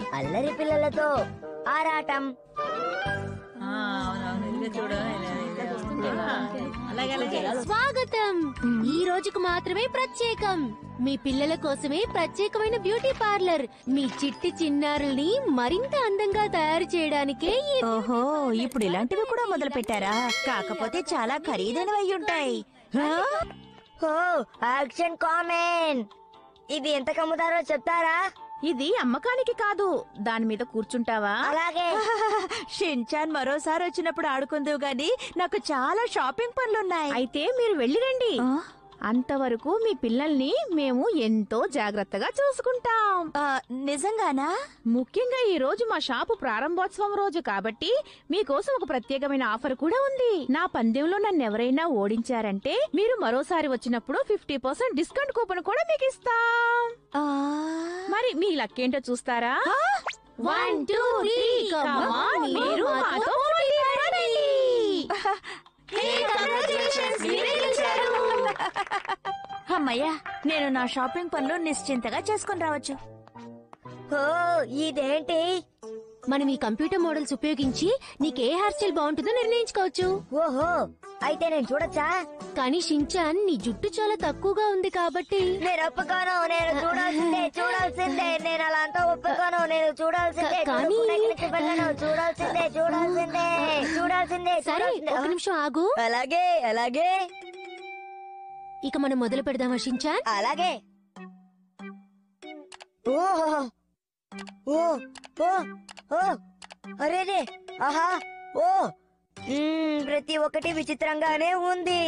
అల్లరి పిల్లలతో ఆరాటం ఆ, అవునవును ఇదిగో చూడు ఇలా- ఇలా వస్తుందేమో. అలాగే అలాగే స్వాగతం ఈ రోజుకు మాత్రమే ప్రత్యేకం మీ పిల్లల కోసమే ప్రత్యేకమైన బ్యూటీ పార్లర్ మీ చిట్టి చిన్నారుల్ని మరింత అందంగా తయారు చేయడానికే ఈ ఓహో ఇప్పుడు ఇలాంటివి కూడా మొదలు పెట్టారా కాకపోతే చాలా ఖరీదైనవి అయి ఉంటాయి హా? ఓ యాక్షన్ కామెంట్ ఇది ఎంత కమ్ముతారో చెప్తారా ఇది అమ్మకానికి కాదు దాని మీద కూర్చుంటావా అలాగే షిన్చాన్ మరోసారి వచ్చినప్పుడు ఆడుకుందువు గాని నాకు చాలా షాపింగ్ పనులున్నాయి అయితే మీరు వెళ్ళిరండి ఆ? అంతవరకు మీ పిల్లల్ని మేము ఎంతో జాగ్రత్తగా చూసుకుంటాం ఆ, నిజంగానా ముఖ్యంగా ఈ రోజు మా షాపు ప్రారంభోత్సవం రోజు కాబట్టి మీకోసం ఒక ప్రత్యేకమైన ఆఫర్ కూడా ఉంది నా పందెంలో నన్ను ఎవరైనా ఓడించారంటే మీరు మరోసారి వచ్చినప్పుడు ఫిఫ్టీ పర్సెంట్ డిస్కౌంట్ కూపన్ కూడా మీకు ఇస్తాం ఆ, మరి మీ లక్కేంటో చూస్తారా One, two, three, come on, మీరు మాతో పోటీ పడండి. అమ్మయ్యా నేను నా షాపింగ్ పనులు నిశ్చింతగా చేసుకుని రావచ్చు ఓ ఇదేంటి మనం ఈ కంప్యూటర్ మోడల్స్ ఉపయోగించి నీకు ఏ హెయిర్ స్టైల్ బాగుంటుందో నిర్ణయించుకోవచ్చు ఓహో అయితే నేను చూడొచ్చా కానీ షించాన్ నీ జుట్టు చాలా తక్కువగా ఉంది కాబట్టి నేను ఒప్పుకోను నేను చూడాల్సిందే చూడాల్సిందే నేను అలా అంతా ఒప్పుకోను నేను చూడాల్సిందే కానీ- చూడకుండా ఎక్కడికి వెళ్ళను చూడాల్సిందే చూడాల్సిందే చూడాల్సిందే సరే చూడాల్సిందే. ఒక నిమిషం ఆగు అలాగే అలాగే ఇక మనం మొదలు పెడదామా షించాన్ అలాగే ఓ ఓ ఓ ఓ అరేరే ఆహా ఓ మ్మ్, ప్రతి ఒక్కటి విచిత్రంగానే ఉంది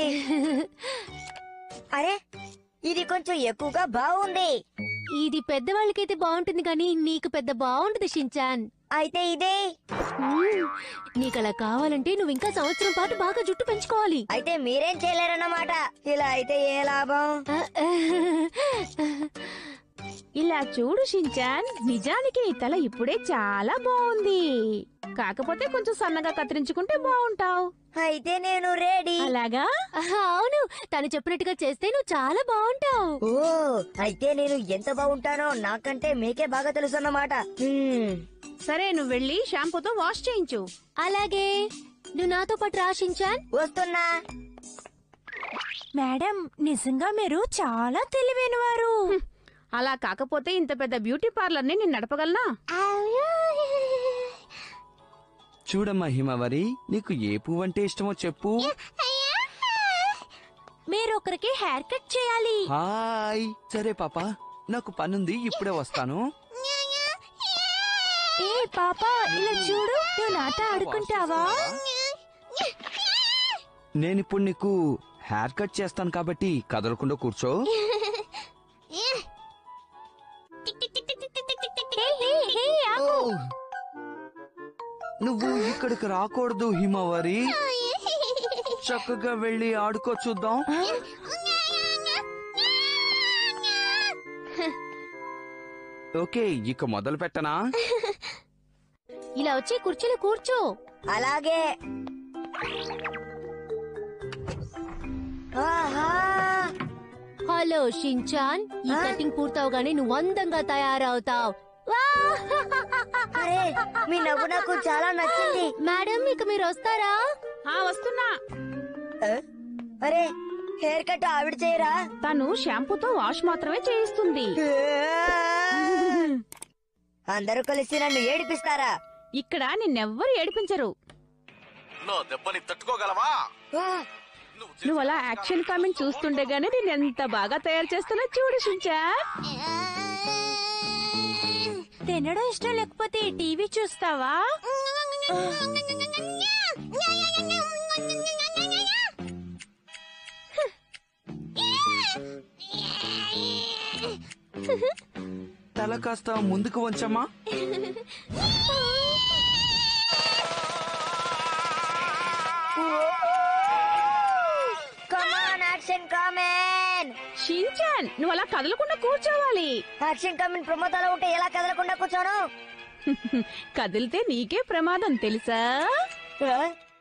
అరే ఇది కొంచెం ఎక్కువగా బాగుంది ఇది పెద్దవాళ్ళకైతే బాగుంటుంది కానీ నీకు పెద్ద బాగుంటుంది షించాన్ అయితే ఇదే మ్మ్. నీకు అలా కావాలంటే నువ్వు ఇంకా సంవత్సరం పాటు బాగా జుట్టు పెంచుకోవాలి అయితే మీరేం చేయలేరన్నమాట ఇలా అయితే ఏ లాభం ఇలా చూడు షించాన్ నిజానికి నీ తల ఇప్పుడే చాలా బాగుంది కాకపోతే కొంచెం సన్నగా కత్తిరించుకుంటే బాగుంటావు అయితే నేను రెడీ అలాగా అవును తను చెప్పినట్టుగా చేస్తే నువ్వు చాలా బాగుంటావు ఓ అయితే నేను ఎంత బాగుంటానో నాకంటే మీకే బాగా తెలుసు అన్నమాట సరే నువ్వు వెళ్ళి షాంపూతో వాష్ చేయించు అలాగే నువ్వు నాతో పాటు రా షించాన్ వస్తున్నా మేడం నిజంగా మీరు చాలా తెలివైన వారు అలా కాకపోతే ఇంత పెద్ద బ్యూటీ పార్లర్ ని నేను నడపగలనా చూడమ్మా హిమవరి నీకు ఏ పువ్వు అంటే ఇష్టమో చెప్పు మీరు ఒకరికి హెయిర్ కట్ చేయాలి హాయ్ సరే పాప నాకు పనుంది ఇప్పుడే వస్తాను ఏ పాప ఇలా చూడు నువ్వు నాతో ఆడుకుంటావా నేనిప్పుడు నీకు హెయిర్ కట్ చేస్తాను కాబట్టి కదలకుండా కూర్చో హే, హే, హే, ఆగు. నువ్వు ఇక్కడికి రాకూడదు హిమవరి చక్కగా వెళ్ళి ఆడుకో చూద్దాం ఓకే ఇక మొదలు పెట్టనా ఇలా వచ్చి కుర్చీలో కూర్చో అలాగే ఆహా హలో షించాన్ ఈ కటింగ్ పూర్తవగానే నువ్వు అందంగా తయారవుతావు వా! అరే మీ నవ్వు నాకు చాలా నచ్చింది మేడం ఇక మీరు వస్తారా ఆ వస్తున్నా ఆ? అరే హెయిర్ కట్ ఆవిడ చేయరా తను షాంపూతో వాష్ మాత్రమే చేయిస్తుంది అందరూ కలిసి నన్ను ఏడిపిస్తారా ఇక్కడ నిన్నెవ్వరు ఏడిపించరు నా దెబ్బని తట్టుకోగలవా ఆ, నువ్వు నువ్వు అలా యాక్షన్ కామెంట్ చూస్తుండగానే నేను ఎంత బాగా తయారు చేస్తున్నా చూడు షించా తినడం ఇష్టం లేకపోతే టీవీ చూస్తావా తల కాస్త ముందుకు వంచమ్మా come on, action come on Shinchan నువ్వు అలా కదలకుండా కూర్చోవాలి యాక్షన్ కామెన్ ప్రమోదాలో ఉంటే ఎలా కదలకుండా కూర్చోను కదిలితే నీకే ప్రమాదం తెలుసా ఆ?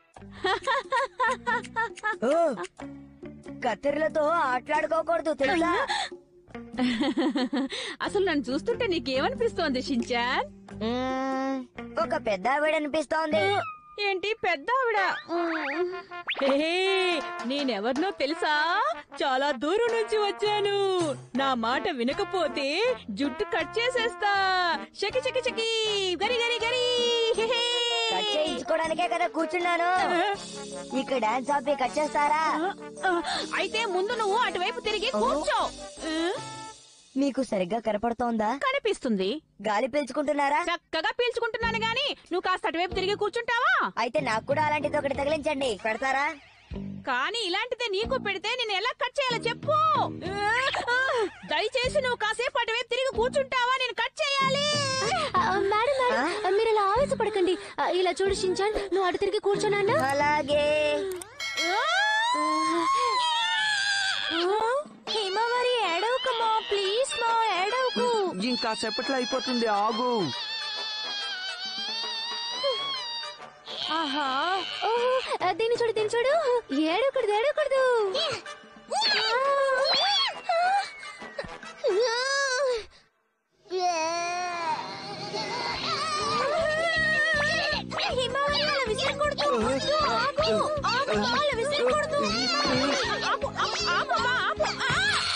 ఓ, కత్తెరలతో ఆటలాడుకోకూడదు తెలుసా అసలు నన్ను చూస్తుంటే నీకేమనిపిస్తోంది షించాన్ మ్మ్, ఒక పెద్ద ఆవిడ అనిపిస్తోంది ఏంటి పెద్ద ఆవిడ హే, నేనెవరినో తెలుసా చాలా దూరం నుంచి వచ్చాను నా మాట వినకపోతే జుట్టు కట్ చేసేస్తా షకి షకి షకి గరి గరి గరి హే, హే. కట్ చేయించుకోవడానికే కదా కూర్చున్నాను ఇక్కడ డాన్స్ ఆపి కట్ చేస్తారా అయితే ముందు నువ్వు అటువైపు తిరిగి కూర్చో మీకు సరిగ్గా కనపడుతోందా కనిపిస్తుంది గాలి పీల్చుకుంటున్నారా చక్కగా పీల్చుకుంటున్నాను గాని నువ్వు కాస్త అటువైపు తిరిగి కూర్చుంటావా అయితే నాకు కూడా అలాంటిది ఒకటి తగిలించండి పెడతారా కానీ ఇలాంటిదే నీకు పెడితే నేను ఎలా కట్ చేయాలో చెప్పు దయచేసి నువ్వు కాసేపు అటువైపు తిరిగి కూర్చుంటావా నేను కట్ చేయాలి ఆ, మేడం మేడం ఆ, మీరు ఇలా ఆవేశపడకండి ఆ, ఇలా చూడు షించాన్ నువ్వు అటు తిరిగి కూర్చోనన్నా అలాగే హిమవరి ఏడవకమా ప్లీజ్ మా ఏడవకు ఇంకా సేపట్లో అయిపోతుంది ఆగు ఆహా ఓ, ఆ, దీన్ని చూడు దీన్ని చూడు ఏడవకూడదు ఏడవకూడదు హిమవరి అలా విసిరకూడదు ఆగు ఆగు అలా విసిరకూడదు ఆపు, ఆపు, ఆపు, అమ్మా, ఆపు. ఆ!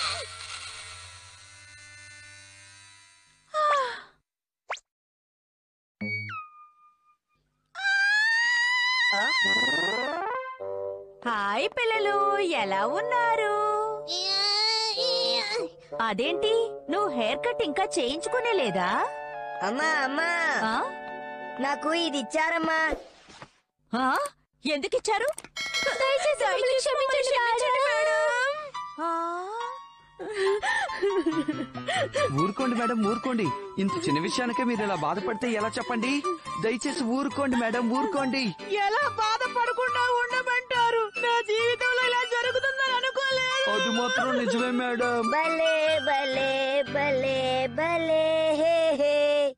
హాయ్ పిల్లలు ఎలా ఉన్నారు అదేంటి నువ్వు హెయిర్ కట్ ఇంకా చేయించుకునే లేదా అమ్మా అమ్మా ఆ? నాకు ఇది ఇచ్చారమ్మా ఆ? ఎందుకు ఇచ్చారు దయచేసి మమ్మల్ని క్షమించండి మేడం. ఆ? ఊరుకోండి మేడం ఊరుకోండి ఇంత చిన్న విషయానికే మీరు ఇలా బాధపడితే ఎలా చెప్పండి దయచేసి ఊరుకోండి మేడం ఊరుకోండి ఎలా బాధపడకుండా ఉండమంటారు నా జీవితంలో ఇలా జరుగుతుందని అనుకోలేదు అది మాత్రం నిజమే మేడం భలే భలే భలే భలే హే హే